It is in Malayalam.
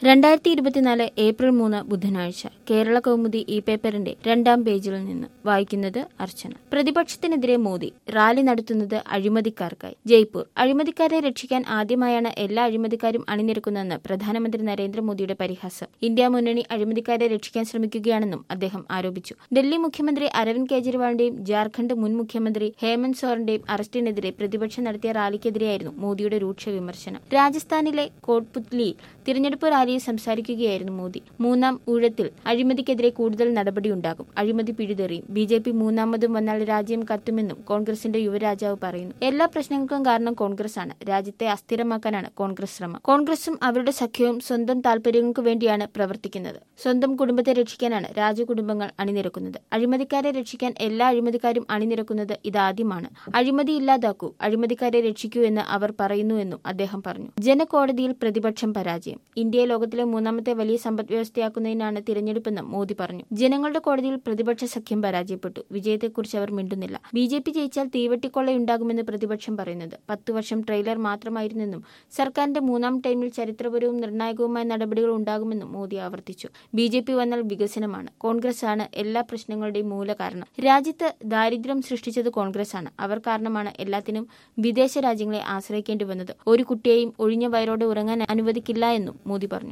രണ്ടായിരത്തി ഇരുപത്തിനാല് ഏപ്രിൽ മൂന്ന് ബുധനാഴ്ച കേരള കൗമുദി ഇ പേപ്പറിന്റെ രണ്ടാം പേജിൽ നിന്ന് വായിക്കുന്നത് അർച്ചന പ്രതിപക്ഷത്തിനെതിരെ മോദി റാലി നടത്തുന്നത് അഴിമതിക്കാർക്കായി ജയ്പൂർ അഴിമതിക്കാരെ രക്ഷിക്കാൻ ആദ്യമായാണ് എല്ലാ അഴിമതിക്കാരും അണിനിരക്കുന്നതെന്ന് പ്രധാനമന്ത്രി നരേന്ദ്രമോദിയുടെ പരിഹാസം ഇന്ത്യ മുന്നണി അഴിമതിക്കാരെ രക്ഷിക്കാൻ ശ്രമിക്കുകയാണെന്നും അദ്ദേഹം ആരോപിച്ചു ഡൽഹി മുഖ്യമന്ത്രി അരവിന്ദ് കെജ്രിവാളിന്റെയും ജാർഖണ്ഡ് മുൻ മുഖ്യമന്ത്രി ഹേമന്ത് സോറന്റെയും അറസ്റ്റിനെതിരെ പ്രതിപക്ഷം നടത്തിയ റാലിക്കെതിരെയായിരുന്നു മോദിയുടെ രൂക്ഷ വിമർശനം രാജസ്ഥാനിലെ കോട്ട്പുത്ലിയിൽ തിരഞ്ഞെടുപ്പ് റാലിയിൽ സംസാരിക്കുകയായിരുന്നു മോദി മൂന്നാം ഊഴത്തിൽ അഴിമതിക്കെതിരെ കൂടുതൽ നടപടിയുണ്ടാകും അഴിമതി പിഴുതെറിയും ബി ജെ പി മൂന്നാമതും വന്നാൽ രാജ്യം കത്തുമെന്നും കോൺഗ്രസിന്റെ യുവരാജാവ് പറയുന്നു എല്ലാ പ്രശ്നങ്ങൾക്കും കാരണം കോൺഗ്രസ് ആണ് രാജ്യത്തെ അസ്ഥിരമാക്കാനാണ് കോൺഗ്രസ് ശ്രമം കോൺഗ്രസും അവരുടെ സഖ്യവും സ്വന്തം താൽപര്യങ്ങൾക്ക് വേണ്ടിയാണ് പ്രവർത്തിക്കുന്നത് സ്വന്തം കുടുംബത്തെ രക്ഷിക്കാനാണ് രാജകുടുംബങ്ങൾ അണിനിരക്കുന്നത് അഴിമതിക്കാരെ രക്ഷിക്കാൻ എല്ലാ അഴിമതിക്കാരും അണിനിരക്കുന്നത് ഇതാദ്യമാണ് അഴിമതി ഇല്ലാതാക്കൂ അഴിമതിക്കാരെ രക്ഷിക്കൂ എന്ന് അവർ പറയുന്നുവെന്നും അദ്ദേഹം പറഞ്ഞു ജനകോടതിയിൽ പ്രതിപക്ഷം പരാജയം ഇന്ത്യയെ ലോകത്തിലെ മൂന്നാമത്തെ വലിയ സമ്പദ് വ്യവസ്ഥയാക്കുന്നതിനാണ് തിരഞ്ഞെടുപ്പെന്നും മോദി പറഞ്ഞു ജനങ്ങളുടെ കോടതിയിൽ പ്രതിപക്ഷ സഖ്യം പരാജയപ്പെട്ടു വിജയത്തെക്കുറിച്ച് അവർ മിണ്ടുന്നില്ല ബി ജെ പി ജയിച്ചാൽ തീവട്ടിക്കൊള്ളയുണ്ടാകുമെന്ന് പ്രതിപക്ഷം പറയുന്നത് പത്തു വർഷം ട്രെയിലർ മാത്രമായിരുന്നെന്നും സർക്കാരിന്റെ മൂന്നാം ടൈമിൽ ചരിത്രപരവും നിർണായകവുമായ നടപടികൾ ഉണ്ടാകുമെന്നും മോദി ആവർത്തിച്ചു ബി ജെ പി വന്നാൽ വികസനമാണ് കോൺഗ്രസ് ആണ് എല്ലാ പ്രശ്നങ്ങളുടെയും മൂലകാരണം രാജ്യത്ത് ദാരിദ്ര്യം സൃഷ്ടിച്ചത് കോൺഗ്രസ് ആണ് അവർ കാരണമാണ് എല്ലാത്തിനും വിദേശ രാജ്യങ്ങളെ ആശ്രയിക്കേണ്ടി വന്നത് ഒരു കുട്ടിയെയും ഒഴിഞ്ഞ വയറോടെ ഉറങ്ങാൻ അനുവദിക്കില്ല എന്നും മോദി പറഞ്ഞു